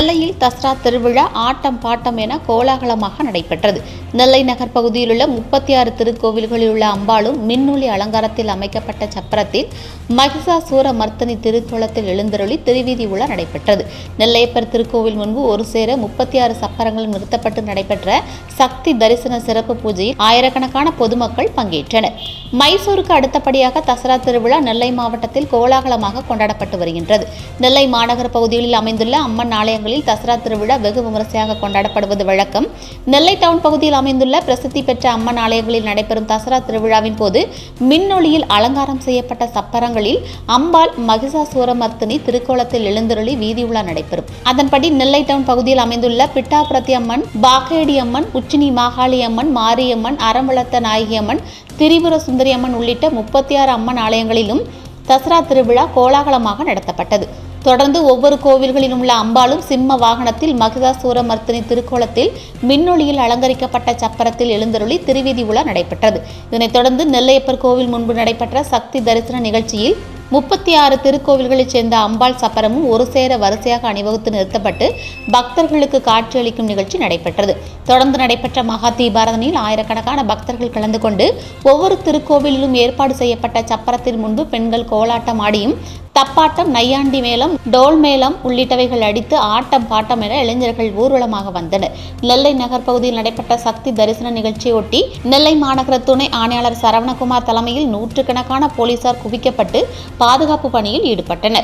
நெல்லையில் தஸ்ரா திருவிழா ஆட்டம் பாட்டம் என கோலாகலமாக நடைபெற்றது நெல்லை நகர் பகுதியில் உள்ள முப்பத்தி ஆறு திருக்கோவில்களில் உள்ள அம்பாளும் மின்னொளி அலங்காரத்தில் அமைக்கப்பட்ட சப்பரத்தில் மகிஷாசூர மர்த்தனி திருத்தோளத்தில் எழுந்தருளி திருவீதி உலா நடைபெற்றது நெல்லையப்பர் திருக்கோவில் முன்பு ஒரு சேர முப்பத்தி ஆறு சப்பரங்கள் நிறுத்தப்பட்டு நடைபெற்ற சக்தி தரிசன சிறப்பு பூஜையில் ஆயிரக்கணக்கான பொதுமக்கள் பங்கேற்றனர் மைசூருக்கு அடுத்தபடியாக தசரா திருவிழா நெல்லை மாவட்டத்தில் கோலாகலமாக கொண்டாடப்பட்டு வருகின்றது நெல்லை மாநகர பகுதிகளில் அமைந்துள்ள அம்மன் ஆலயங்களில் தசரா திருவிழா வெகு விமரிசையாக கொண்டாடப்படுவது வழக்கம் நெல்லை டவுன் பகுதியில் அமைந்துள்ள பிரசித்தி பெற்ற அம்மன் ஆலயங்களில் நடைபெறும் தசரா திருவிழாவின் போது மின்னொளியில் அலங்காரம் செய்யப்பட்ட சப்பரங்களில் அம்பாள் மகிஷாசூரமர்த்தினி திருக்கோலத்தில் எழுந்தருளி வீதி உலா நடைபெறும் அதன்படி நெல்லை டவுன் பகுதியில் அமைந்துள்ள பிட்டாபுரத்தி அம்மன் பாகேடி அம்மன் உச்சினி மாகாளி அம்மன் மாரியம்மன் அறம்பளத்த நாயகி அம்மன் திரிபுர சுந்தரி அம்மன் உள்ளிட்ட முப்பத்தி ஆறு அம்மன் ஆலயங்களிலும் தசரா திருவிழா கோலாகலமாக நடத்தப்பட்டது தொடர்ந்து ஒவ்வொரு கோவில்களிலும் உள்ள அம்பாளும் சிம்ம வாகனத்தில் மகிஷாசூரமர்த்தினி திருக்கோலத்தில் மின்னொளியில் அலங்கரிக்கப்பட்ட சப்பரத்தில் எழுந்தருளி திருவீதி உலா நடைபெற்றது இதனைத் தொடர்ந்து நெல்லையப்பர் கோவில் முன்பு நடைபெற்ற சக்தி தரிசன நிகழ்ச்சியில் முப்பத்தி ஆறு திருக்கோவில்களைச் சேர்ந்த அம்பாள் சப்பரமும் ஒரு சேர வரிசையாக அணிவகுத்து நிறுத்தப்பட்டு பக்தர்களுக்கு காட்சியளிக்கும் நிகழ்ச்சி நடைபெற்றது தொடர்ந்து நடைபெற்ற மகா தீபாரதனையில் ஆயிரக்கணக்கான பக்தர்கள் கலந்து கொண்டு ஒவ்வொரு திருக்கோவிலிலும் ஏற்பாடு செய்யப்பட்ட சப்பரத்தின் முன்பு பெண்கள் கோலாட்டம் ஆடியும் தப்பாட்டம் நையாண்டி மேளம் டோல் மேளம் உள்ளிட்டவைகள் அடித்து ஆட்டம் பாட்டம் என இளைஞர்கள் ஊர்வலமாக வந்தனர் நெல்லை நகர் பகுதியில் நடைபெற்ற சக்தி தரிசன நிகழ்ச்சியொட்டி நெல்லை மாநகர துணை ஆணையாளர் சரவணகுமார் தலைமையில் நூற்றுக்கணக்கான போலீசார் குவிக்கப்பட்டு பாதுகாப்பு பணியில் ஈடுபட்டனர்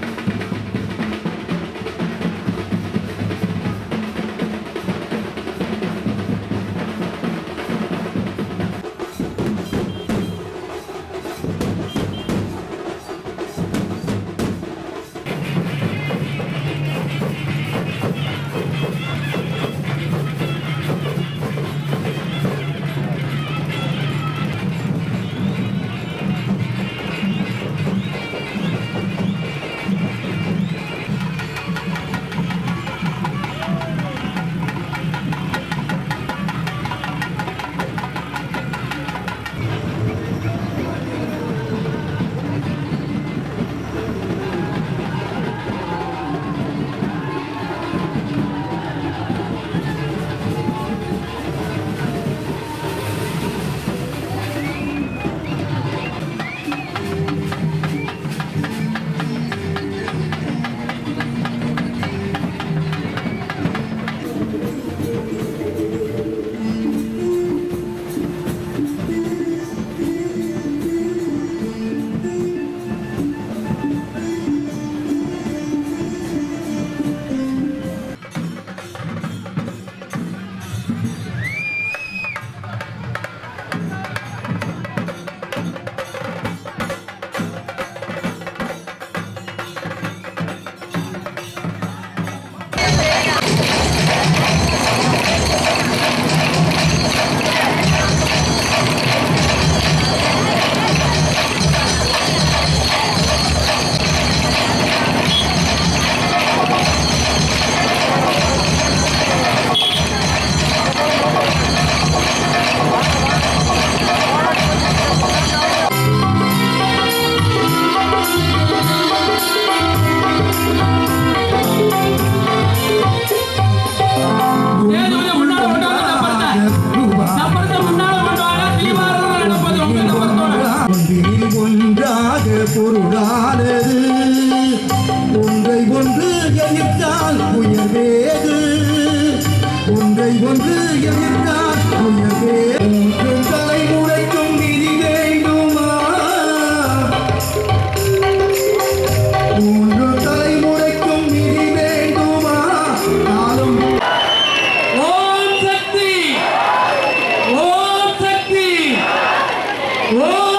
ஏதோ முன்னால கொண்டு வாங்க சப்பரத்தை. சப்பரத்தை முன்னால கொண்டு வாங்க. தீபாராதனை நடப்பது உங்க சப்பரத்தோட. ஒன்றில் ஒன்றாக பொருளானது ஒன்றை ஒன்று எதிர்த்தால் உயர்வேது ஒன்றை ஒன்று எதிர்த்தால் உயர்வே மூன்று தலைமுறைக்கும் விதி வேண்டுமா மூன்று தலைமுறைக்கும் விதி வேண்டுமா நாளும் ஓம் சக்தி ஓம் சக்தி ஓம்